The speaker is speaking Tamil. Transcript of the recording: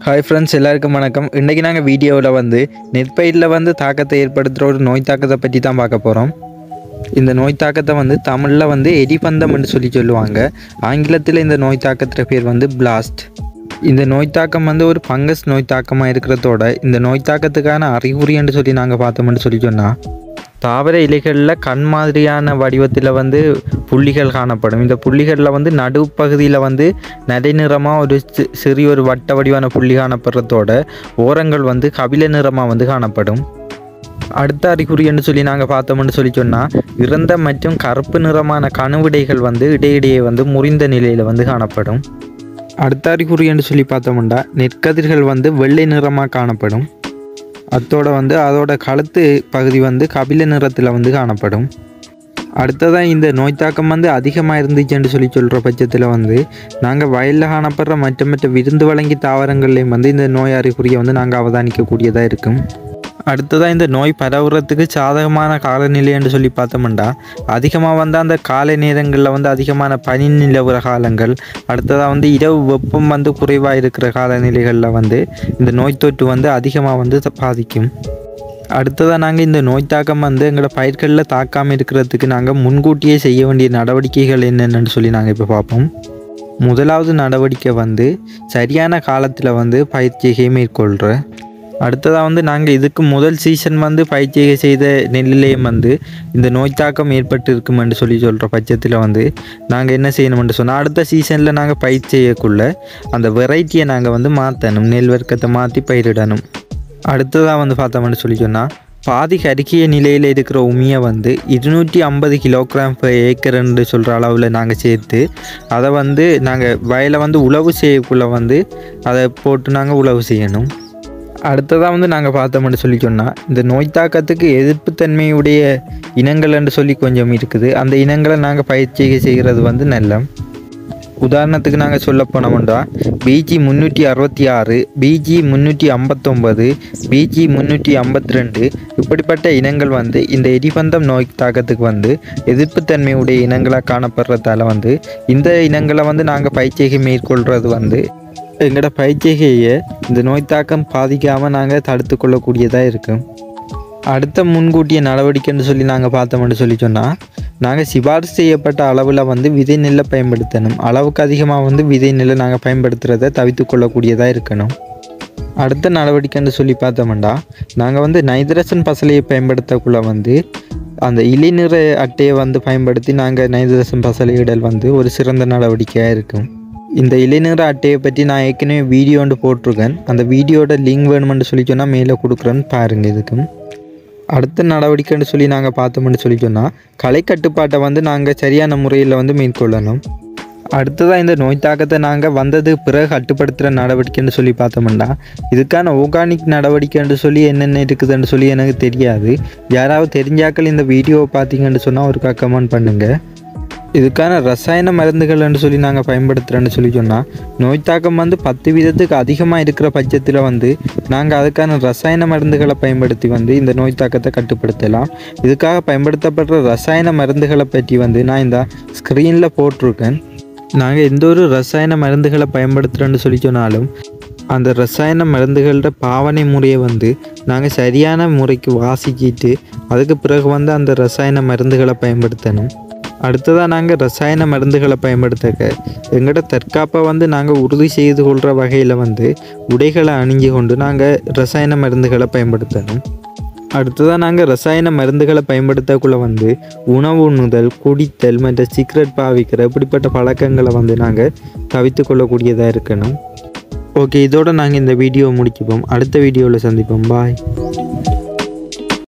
ஹாய் ஃப்ரெண்ட்ஸ் எல்லாருக்கும் வணக்கம் இன்றைக்கி நாங்கள் வீடியோவில் வந்து நெற்பயிரில் வந்து தாக்கத்தை ஏற்படுத்துகிற ஒரு நோய் தாக்கத்தை பற்றி தான் பார்க்க போகிறோம் இந்த நோய் தாக்கத்தை வந்து தமிழில் வந்து எரிபந்தம்னு சொல்லி சொல்லுவாங்க ஆங்கிலத்தில் இந்த நோய் தாக்கத்துற பேர் வந்து பிளாஸ்ட் இந்த நோய் தாக்கம் வந்து ஒரு ஃபங்கஸ் நோய் தாக்கமாக இருக்கிறதோட இந்த நோய் தாக்கத்துக்கான அறிகுறின்னு சொல்லி நாங்கள் பார்த்தோம்னு சொல்லி சொன்னால் தாவர இலைகளில் கண் மாதிரியான வடிவத்தில் வந்து புள்ளிகள் காணப்படும் இந்த புள்ளிகளில் வந்து நடுப்பகுதியில் வந்து நடைநிறமாக ஒரு சி- சிறிய ஒரு வட்ட வடிவான புள்ளி காணப்படுறதோட ஓரங்கள் வந்து கபில நிறமாக வந்து காணப்படும் அடுத்த அறிகுறின்னு சொல்லி நாங்கள் பார்த்தோம்னு சொல்லி சொன்னால் இறந்த மற்றும் கருப்பு நிறமான கணுவிடைகள் வந்து இடையிடையே வந்து முறிந்த நிலையில் வந்து காணப்படும் அடுத்த அறிகுறின்னு சொல்லி பார்த்தோம்னா நெற்கதிர்கள் வந்து வெள்ளை நிறமாக காணப்படும் அத்தோட வந்து அதோட கழுத்து பகுதி வந்து கபில நிறத்தில் வந்து காணப்படும் அடுத்ததாக இந்த நோய் தாக்கம் வந்து அதிகமாக இருந்துச்சுன்னு சொல்லி சொல்கிற பட்சத்தில் வந்து நாங்கள் வயலில் காணப்படுற மற்ற மற்ற விருந்து வழங்கி தாவரங்கள்லேயும் வந்து இந்த நோய் அறிகுறியை வந்து நாங்கள் அவதானிக்கக்கூடியதாக இருக்கும் அடுத்ததாக இந்த நோய் பரவுறதுக்கு சாதகமான காலநிலை என்று சொல்லி பார்த்தோம்னா அதிகமாக வந்து அந்த காலை நேரங்களில் வந்து அதிகமான பனி நிலவுற காலங்கள் அடுத்ததாக வந்து இரவு வெப்பம் வந்து குறைவாக இருக்கிற காலநிலைகளில் வந்து இந்த நோய் தொற்று வந்து அதிகமாக வந்து த- பாதிக்கும் அடுத்ததாக நாங்கள் இந்த நோய் தாக்கம் வந்து எங்களோட பயிர்களில் தாக்காமல் இருக்கிறதுக்கு நாங்கள் முன்கூட்டியே செய்ய வேண்டிய நடவடிக்கைகள் என்னென்னு சொல்லி நாங்கள் இப்போ பார்ப்போம் முதலாவது நடவடிக்கை வந்து சரியான காலத்தில் வந்து பயிற்சியை மேற்கொள்கிற அடுத்ததாக வந்து நாங்கள் இதுக்கு முதல் சீசன் வந்து பயிற்சியை செய்த நெல்லிலேயும் வந்து இந்த நோய் தாக்கம் ஏற்பட்டு இருக்குமென்று சொல்லி சொல்கிற பட்சத்தில் வந்து நாங்கள் என்ன செய்யணும்னு சொன்னால் அடுத்த சீசனில் நாங்கள் பயிர் செய்யக்குள்ள அந்த வெரைட்டியை நாங்கள் வந்து மாற்றணும் நெல் வர்க்கத்தை மாற்றி பயிரிடணும் அடுத்ததாக வந்து பார்த்தோம்னு சொல்லி சொன்னால் பாதி கருக்கிய நிலையில் இருக்கிற உமியை வந்து இருநூற்றி ஐம்பது கிலோகிராம் per ஏக்கர்ன்னு சொல்கிற அளவில் நாங்கள் சேர்த்து அதை வந்து நாங்கள் வயலை வந்து உழவு செய்யக்குள்ளே வந்து அதை போட்டு நாங்கள் உழவு செய்யணும் அடுத்ததாக வந்து நாங்கள் பார்த்தோம்னு சொல்லி சொன்னால் இந்த நோய் தாக்கத்துக்கு எதிர்ப்புத்தன்மையுடைய இனங்கள் என்று சொல்லி கொஞ்சம் இருக்குது அந்த இனங்களை நாங்கள் பயிற்சி செய்கிறது வந்து நல்ல உதாரணத்துக்கு நாங்கள் சொல்ல போனோம்னா பிஜி முந்நூற்றி அறுபத்தி ஆறு பிஜி முந்நூற்றி ஐம்பத்தொம்பது பிஜி முந்நூற்றி ஐம்பத்தி ரெண்டு இப்படிப்பட்ட இனங்கள் வந்து இந்த எரிபந்தம் நோய் தாக்கத்துக்கு வந்து எதிர்ப்புத்தன்மையுடைய இனங்களாக காணப்படுறதால வந்து இந்த இனங்களை வந்து நாங்கள் பயிற்சிகை மேற்கொள்கிறது வந்து எங்களோட பயிற்சிகையை இந்த நோய் தாக்கம் பாதிக்காமல் நாங்கள் தடுத்து கொள்ளக்கூடியதாக இருக்கும் அடுத்த முன்கூட்டிய நடவடிக்கைன்னு சொல்லி நாங்கள் பார்த்தோம்னு சொல்லி சொன்னால் நாங்கள் சிபாரிசு செய்யப்பட்ட அளவில் வந்து விதை நெல்லை பயன்படுத்தணும் அளவுக்கு அதிகமாக வந்து விதை நெல்லை நாங்கள் பயன்படுத்துகிறத தவிர்த்து கொள்ளக்கூடியதாக இருக்கணும் அடுத்த நடவடிக்கைன்னு சொல்லி பார்த்தோம்னா நாங்கள் வந்து நைதரசன் பசலையை பயன்படுத்தக்குள்ள வந்து அந்த இலைநிற அட்டையை வந்து பயன்படுத்தி நாங்கள் நைதரசன் பசலையிடல் வந்து ஒரு சிறந்த நடவடிக்கையாக இருக்கும் இந்த இலைநிற அட்டையை பற்றி நான் ஏற்கனவே வீடியோ ஒன்று போட்டிருக்கேன் அந்த வீடியோட லிங்க் வேணுமென்று சொல்லி சொன்னால் மேலே கொடுக்குறேன்னு பாருங்கள் இதுக்கும் அடுத்த நடவடிக்கைன்னு சொல்லி நாங்கள் பார்த்தோம்னு சொல்லி சொன்னால் களை கட்டுப்பாட்டை வந்து நாங்கள் சரியான முறையில் வந்து மேற்கொள்ளணும் அடுத்ததாக இந்த நோய் தாக்கத்தை நாங்கள் வந்ததுக்கு பிறகு கட்டுப்படுத்துகிற நடவடிக்கைன்னு சொல்லி பார்த்தோம்னா இதுக்கான ஆர்கானிக் நடவடிக்கைன்னு சொல்லி என்னென்ன இருக்குதுன்னு சொல்லி எனக்கு தெரியாது யாராவது தெரிஞ்சாக்கள் இந்த வீடியோவை பார்த்தீங்கன்னு சொன்னால் ஒரு கமெண்ட் பண்ணுங்கள் இதுக்கான ரசாயன மருந்துகள்னு சொல்லி நாங்கள் பயன்படுத்துகிறோன்னு சொல்லி சொன்னால் நோய் தாக்கம் வந்து பத்து வீதத்துக்கு அதிகமாக இருக்கிற பட்சத்தில் வந்து நாங்கள் அதுக்கான ரசாயன மருந்துகளை பயன்படுத்தி வந்து இந்த நோய் தாக்கத்தை கட்டுப்படுத்தலாம் இதுக்காக பயன்படுத்தப்படுற ரசாயன மருந்துகளை பற்றி வந்து நான் இந்த ஸ்க்ரீனில் போட்டிருக்கேன் நாங்கள் எந்த ஒரு ரசாயன மருந்துகளை பயன்படுத்துகிறோன்னு சொல்லி சொன்னாலும் அந்த ரசாயன மருந்துகளோட பாவனை முறையை வந்து நாங்கள் சரியான முறைக்கு வாசிக்கிட்டு அதுக்கு பிறகு வந்து அந்த ரசாயன மருந்துகளை பயன்படுத்தணும் அடுத்ததாக நாங்கள் ரசாயன மருந்துகளை பயன்படுத்தக்க எங்களோட தற்காப்பை வந்து நாங்கள் உறுதி செய்து கொள்கிற வகையில் வந்து உடைகளை அணிஞ்சு கொண்டு நாங்கள் ரசாயன மருந்துகளை பயன்படுத்தணும் அடுத்ததாக நாங்கள் ரசாயன மருந்துகளை பயன்படுத்தக்குள்ள வந்து உணவு உண்ணுதல் குடித்தல் மற்ற சிகரெட் பாவிக்கிற இப்படிப்பட்ட பழக்கங்களை வந்து நாங்கள் தவிர்த்து கொள்ளக்கூடியதாக இருக்கணும் ஓகே இதோட நாங்கள் இந்த வீடியோ முடிச்சுப்போம் அடுத்த வீடியோவில் சந்திப்போம் பாய்